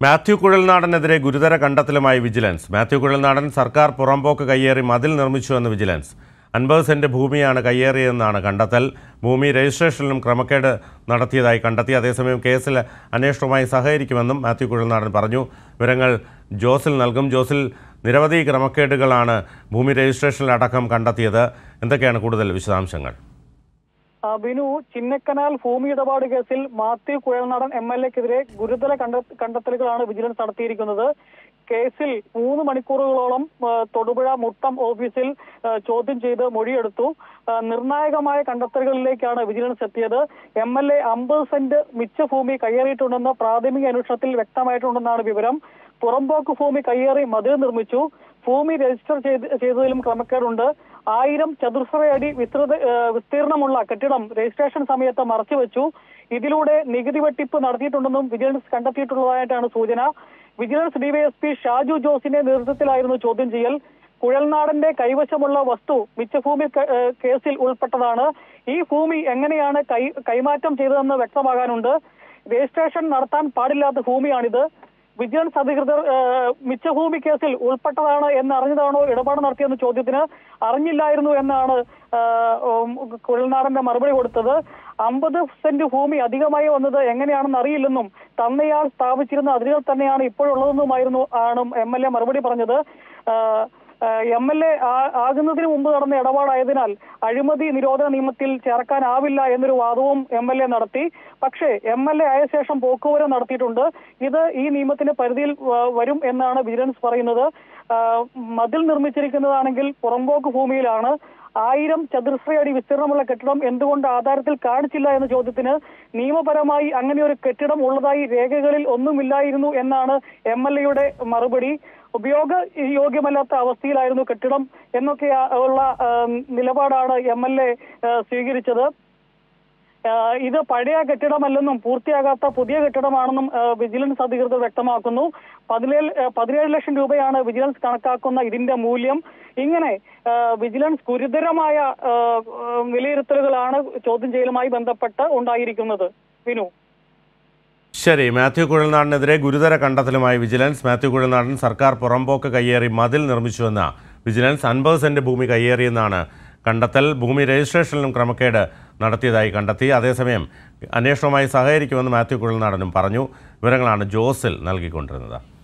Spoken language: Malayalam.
മാത്യു കുഴൽനാടനെതിരെ ഗുരുതര കണ്ടെത്തലുമായി വിജിലൻസ് മാത്യു കുഴൽനാടൻ സർക്കാർ പുറമ്പോക്ക് കയ്യേറി മതിൽ നിർമ്മിച്ചുവെന്ന് വിജിലൻസ് അൻപത് സെന്റ് ഭൂമിയാണ് കയ്യേറിയതെന്നാണ് കണ്ടെത്തൽ ഭൂമി രജിസ്ട്രേഷനിലും ക്രമക്കേട് നടത്തിയതായി കണ്ടെത്തി അതേസമയം കേസിൽ അന്വേഷണവുമായി സഹകരിക്കുമെന്നും മാത്യു കുഴൽനാടൻ പറഞ്ഞു വിവരങ്ങൾ ജോസിൽ നൽകും ജോസിൽ നിരവധി ക്രമക്കേടുകളാണ് ഭൂമി രജിസ്ട്രേഷനിലടക്കം കണ്ടെത്തിയത് എന്തൊക്കെയാണ് കൂടുതൽ വിശദാംശങ്ങൾ ആ, ബിനു ചിന്നക്കനാൽ ഭൂമി ഇടപാട് കേസിൽ മാത്യു കുഴൽനാടൻ എം എൽ എക്കെതിരെ ഗുരുതര കണ്ട- കണ്ടെത്തലുകളാണ് വിജിലൻസ് നടത്തിയിരിക്കുന്നത് കേസിൽ മൂന്ന് മണിക്കൂറുകളോളം ആ, തൊടുപുഴ മുട്ടം ഓഫീസിൽ ആ, ചോദ്യം ചെയ്ത് മൊഴിയെടുത്തു ആ, നിർണായകമായ കണ്ടെത്തലുകളിലേക്കാണ് വിജിലൻസ് എത്തിയത് എം എൽ എ അമ്പത് സെന്റ് മിച്ച ഭൂമി കയ്യേറിയിട്ടുണ്ടെന്ന് പ്രാഥമിക അന്വേഷണത്തിൽ വ്യക്തമായിട്ടുണ്ടെന്നാണ് വിവരം പുറമ്പോക്ക് ഭൂമി കയ്യേറി മതിൽ നിർമ്മിച്ചു ഭൂമി രജിസ്റ്റർ ചെയ്ത് ചെയ്തതിലും ക്രമക്കേടുണ്ട് ആയിരം ചതുർശ്ര അടി വിസ്തൃത ഏ, വിസ്തീർണമുള്ള കെട്ടിടം രജിസ്ട്രേഷൻ സമയത്ത് മറച്ചുവെച്ചു ഇതിലൂടെ നികുതി വെട്ടിപ്പ് നടത്തിയിട്ടുണ്ടെന്നും വിജിലൻസ് കണ്ടെത്തിയിട്ടുള്ളതായിട്ടാണ് സൂചന വിജിലൻസ് ഡിവൈഎസ്പി ഷാജു ജോസിന്റെ നേതൃത്വത്തിലായിരുന്നു ചോദ്യം ചെയ്യൽ കുഴൽനാടന്റെ കൈവശമുള്ള വസ്തു മിച്ചഭൂമി ക- ഏ, കേസിൽ ഉൾപ്പെട്ടതാണ് ഈ ഭൂമി എങ്ങനെയാണ് കൈ കൈമാറ്റം ചെയ്തതെന്ന് വ്യക്തമാകാനുണ്ട് രജിസ്ട്രേഷൻ നടത്താൻ പാടില്ലാത്ത ഭൂമിയാണിത് വിജിലൻസ് അധികൃതർ ഏഹ്, മിച്ചഭൂമി കേസിൽ ഉൾപ്പെട്ടതാണ് എന്ന് അറിഞ്ഞതാണോ ഇടപാട് നടത്തിയെന്ന ചോദ്യത്തിന് അറിഞ്ഞില്ലായിരുന്നു എന്നാണ് ഏഹ്, ഉം, കുഴൽനാടന്റെ മറുപടി കൊടുത്തത് അമ്പത് സെന്റ് ഭൂമി അധികമായി വന്നത് എങ്ങനെയാണെന്ന് അറിയില്ലെന്നും തന്നയാൾ സ്ഥാപിച്ചിരുന്ന അതിരുകൾ തന്നെയാണ് ഇപ്പോഴുള്ളതെന്നുമായിരുന്നു ആണ് എം എൽ എ മറുപടി പറഞ്ഞത് ഏഹ്, എം എൽ എ ആകുന്നതിന് മുമ്പ് നടന്ന ഇടപാടായതിനാൽ അഴിമതി നിരോധന നിയമത്തിൽ ചേർക്കാനാവില്ല എന്നൊരു വാദവും എം എൽ എ നടത്തി പക്ഷേ എം എൽ എ ആയ ശേഷം പോക്കുവരവ് നടത്തിയിട്ടുണ്ട് ഇത് ഈ നിയമത്തിന്റെ പരിധിയിൽ വ- വരും എന്നാണ് വിജിലൻസ് പറയുന്നത് ആ, മതിൽ നിർമ്മിച്ചിരിക്കുന്നതാണെങ്കിൽ പുറമ്പോക്ക് ഭൂമിയിലാണ് ആയിരം ചതുരശ്ര അടി വിസ്തീർണമുള്ള കെട്ടിടം എന്തുകൊണ്ട് ആധാരത്തിൽ കാണിച്ചില്ല എന്ന ചോദ്യത്തിന് നിയമപരമായി അങ്ങനെ ഒരു കെട്ടിടം ഉള്ളതായി രേഖകളിൽ ഒന്നുമില്ലായിരുന്നു എന്നാണ് എം എൽ എയുടെ മറുപടി ഉപയോഗ യോഗ്യമല്ലാത്ത അവസ്ഥയിലായിരുന്നു കെട്ടിടം എന്നൊക്കെ ഉള്ള ആ, നിലപാടാണ് എം എൽ എ സ്വീകരിച്ചത് ആ, ഇത് പഴയ കെട്ടിടമല്ലെന്നും പൂർത്തിയാകാത്ത പുതിയ കെട്ടിടമാണെന്നും ആ, വിജിലൻസ് അധികൃതർ വ്യക്തമാക്കുന്നു പതിനേഴ് ആ, പതിനേഴ് ലക്ഷം രൂപയാണ് വിജിലൻസ് കണക്കാക്കുന്ന ഇതിന്റെ മൂല്യം ഇങ്ങനെ ആ, വിജിലൻസ് ഗുരുതരമായ ആ, ആ, വിലയിരുത്തലുകളാണ് ചോദ്യം ചെയ്യലുമായി ബന്ധപ്പെട്ട് ഉണ്ടായിരിക്കുന്നത് വിനു ശരി മാത്യു കുഴൽനാടനെതിരെ ഗുരുതര കണ്ടെത്തലുമായി വിജിലൻസ് മാത്യു കുഴൽനാടൻ സർക്കാർ പുറമ്പോക്ക് കയ്യേറി മതിൽ നിർമ്മിച്ചുവെന്ന വിജിലൻസ് അൻപത് സെന്റ് ഭൂമി കയ്യേറിയെന്നാണ് കണ്ടെത്തൽ ഭൂമി രജിസ്ട്രേഷനിലും ക്രമക്കേട് നടത്തിയതായി കണ്ടെത്തി അതേസമയം അന്വേഷണവുമായി സഹകരിക്കുമെന്ന് മാത്യു കുഴൽനാടനും പറഞ്ഞു വിവരങ്ങളാണ് ജോസിൽ നൽകിക്കൊണ്ടിരുന്നത്